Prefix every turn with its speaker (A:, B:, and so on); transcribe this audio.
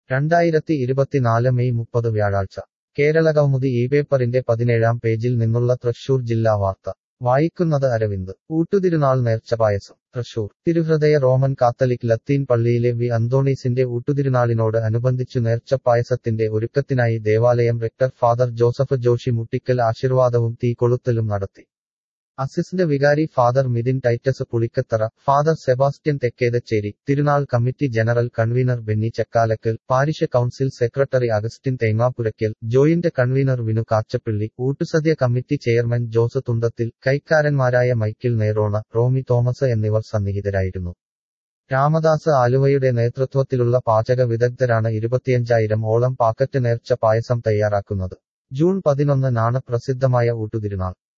A: രണ്ടായിരത്തി ഇരുപത്തിനാല് മെയ് മുപ്പത് വ്യാഴാഴ്ച കേരളകൗമുദി ഈ പേപ്പറിന്റെ പതിനേഴാം പേജിൽ നിന്നുള്ള തൃശൂർ ജില്ലാ വാർത്ത വായിക്കുന്നത് അരവിന്ദ് ഊട്ടുതിരുനാൾ നേർച്ചപായസം തൃശൂർ തിരുഹൃദയ റോമൻ കാത്തലിക് ലത്തീൻ പള്ളിയിലെ വി അന്തോണീസിന്റെ ഊട്ടുതിരുനാളിനോട് അനുബന്ധിച്ചു നേർച്ചപ്പായസത്തിന്റെ ഒരുക്കത്തിനായി ദേവാലയം റെക്ടർ ഫാദർ ജോസഫ് ജോഷി മുട്ടിക്കൽ ആശീർവാദവും തീ കൊളുത്തലും നടത്തി അസിസ്റ്റന്റ് വികാരി ഫാദർ മിതിൻ ടൈറ്റസ് പുളിക്കത്തറ ഫാദർ സെബാസ്റ്റ്യൻ തെക്കേതച്ചേരി തിരുനാൾ committee general convener Benny Chakkalakkal parish council secretary Augustine Thengapurackal joint convener Vinu Kachappilly ഊട്ടുസദ്യ കമ്മിറ്റി ചെയർമാൻ ജോസ് തുണ്ടത്തിൽ കൈക്കാരന്മാരായ മൈക്കിൾ നേറോണ റോമി തോമസ് എന്നിവർ സന്നിഹിതരായിരുന്നു രാമദാസ് ആലുവയുടെ നേതൃത്വത്തിലുള്ള പാചക വിദഗ്ധരാണ് ഇരുപത്തിയഞ്ചായിരം ഓളം പാക്കറ്റ് നേർച്ച പായസം തയ്യാറാക്കുന്നത് ജൂൺ പതിനൊന്നിനാണ് പ്രസിദ്ധമായ ഊട്ടുതിരുനാൾ